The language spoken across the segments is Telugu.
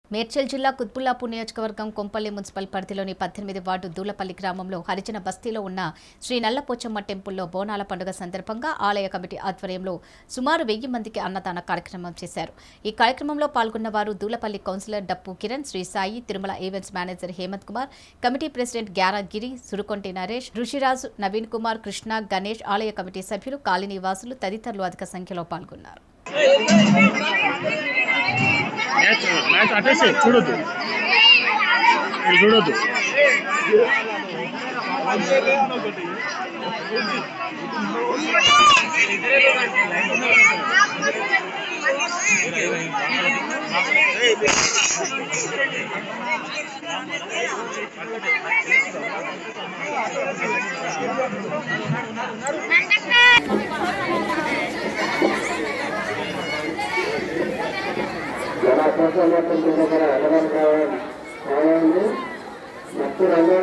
మేడ్చల్ జిల్లా కుత్బుల్లాపూర్ నియోజకవర్గం కొంపల్లి మున్సిపల్ పరిధిలోని పద్దెనిమిది వార్డు దూలపల్లి గ్రామంలో హరిజన బస్తీలో ఉన్న శ్రీ నల్లపోచమ్మ టెంపుల్లో బోనాల పండుగ సందర్భంగా ఆలయ కమిటీ ఆధ్వర్యంలో సుమారు వెయ్యి మందికి అన్నదాన కార్యక్రమం చేశారు ఈ కార్యక్రమంలో పాల్గొన్న వారు Dulapalli councillor Dappu Kiran Sri Sai Tirumala events manager Hemanth Kumar committee president Gyara Giri Surukonti Naresh Rishiraju Naveen Kumar Krishna Ganesh ఆలయ కమిటీ సభ్యులు కాలనీ వాసులు తదితరులు అధిక సంఖ్యలో పాల్గొన్నారు మ్యాచ్ మ్యాచ్ అటేసే చూడొద్దు ఇది చూడొద్దు చాలా కోసం మొత్తం కూడా అన్నదానం కావాలి కావాలండి మొత్తం రంగు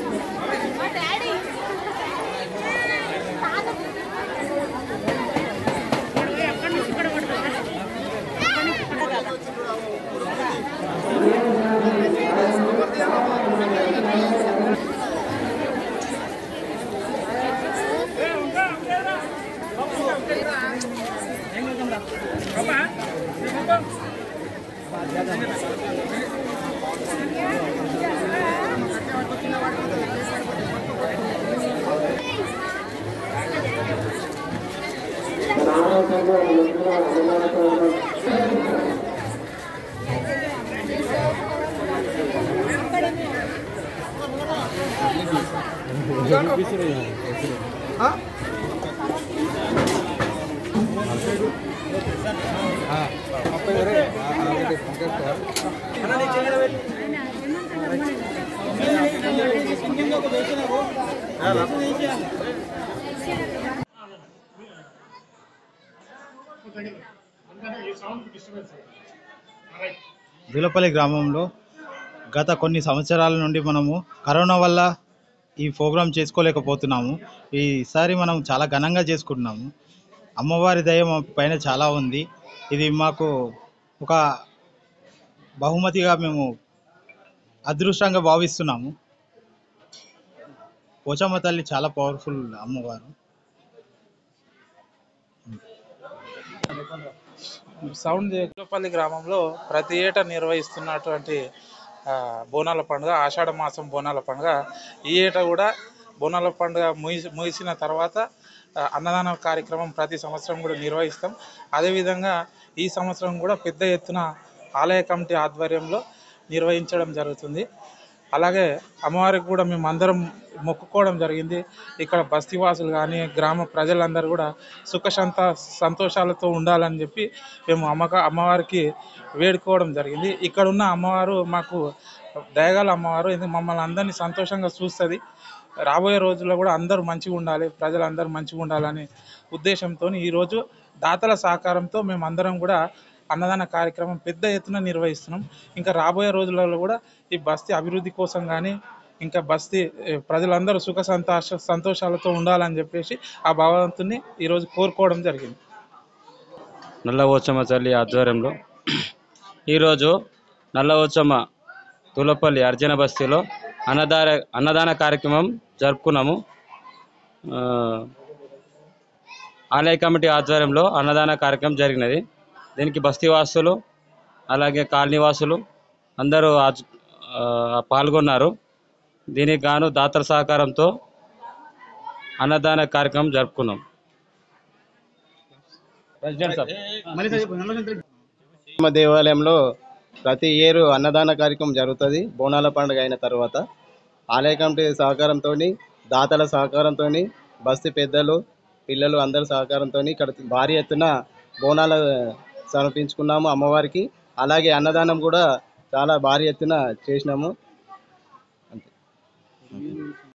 రామచంద్ర అన్నదానం దూలపల్లి గ్రామంలో గత కొన్ని సంవత్సరాల నుండి మనము కరోనా వల్ల ఈ ప్రోగ్రాం చేసుకోలేకపోతున్నాము ఈసారి మనం చాలా ఘనంగా చేసుకుంటున్నాము అమ్మవారి దయ మా పైన చాలా ఉంది ఇది మాకు ఒక బహుమతిగా మేము అదృష్టంగా భావిస్తున్నాము పోచమ్మ తల్లి చాలా పవర్ఫుల్ అమ్మవారు సౌండ్ జోపల్లి గ్రామంలో ప్రతి ఏటా నిర్వహిస్తున్నటువంటి ఆ, బోనాల పండుగ ఆషాఢ మాసం బోనాల పండుగ ఈ ఏటా కూడా బోనాల పండుగ ముగిసి ముగిసిన తర్వాత ఆ, అన్నదాన కార్యక్రమం ప్రతి సంవత్సరం కూడా నిర్వహిస్తాం అదేవిధంగా ఈ సంవత్సరం కూడా పెద్ద ఎత్తున ఆలయ కమిటీ ఆధ్వర్యంలో నిర్వహించడం జరుగుతుంది అలాగే అమ్మవారికి కూడా మేము అందరం మొక్కుకోవడం జరిగింది ఇక్కడ బస్తీవాసులు కానీ గ్రామ ప్రజలందరూ కూడా సుఖ సంత సంతోషాలతో ఉండాలని చెప్పి మేము అమ్మక అమ్మవారికి వేడుకోవడం జరిగింది ఇక్కడ ఉన్న అమ్మవారు మాకు దయగల అమ్మవారు ఇది మమ్మల్ని అందరినీ సంతోషంగా చూస్తుంది రాబోయే రోజుల్లో కూడా అందరూ మంచిగా ఉండాలి ప్రజలందరూ మంచిగా ఉండాలనే ఉద్దేశంతో ఈరోజు దాతల సహకారంతో మేము అందరం కూడా అన్నదాన కార్యక్రమం పెద్ద ఎత్తున నిర్వహిస్తున్నాం ఇంకా రాబోయే రోజులలో కూడా ఈ బస్తీ అభివృద్ధి కోసం కానీ ఇంకా బస్తీ ఏ, ప్రజలందరూ సుఖ సంతోష సంతోషాలతో ఉండాలని చెప్పేసి ఆ భగవంతుని ఈరోజు కోరుకోవడం జరిగింది నల్లవోచమ్మ తల్లి ఆధ్వర్యంలో ఈరోజు నల్లవోచమ్మ తులపల్లి అర్జున బస్తీలో అన్నదాన అన్నదాన కార్యక్రమం జరుపుకున్నాము ఆ, ఆలయ కమిటీ ఆధ్వర్యంలో అన్నదాన కార్యక్రమం జరిగినది దీనికి బస్తీవాసులు అలాగే కాలనీవాసులు అందరూ ఆజ్- ఆ, పాల్గొన్నారు దీనికి గాను దాతల సహకారంతో అన్నదాన కార్యక్రమం జరుపుకున్నాం ప్రెసిడెంట్ సార్ మా దేవాలయంలో ప్రతి ఇయర్ అన్నదాన కార్యక్రమం జరుగుతుంది బోనాల పండుగ అయిన తర్వాత ఆలయ కమిటీ సహకారంతో దాతల సహకారంతో బస్తీ పెద్దలు పిల్లలు అందరి సహకారంతో ఇక్కడ భారీ ఎత్తున బోనాల సమర్పించుకున్నాము అమ్మవారికి అలాగే అన్నదానం కూడా చాలా భారీ ఎత్తున చేసినాము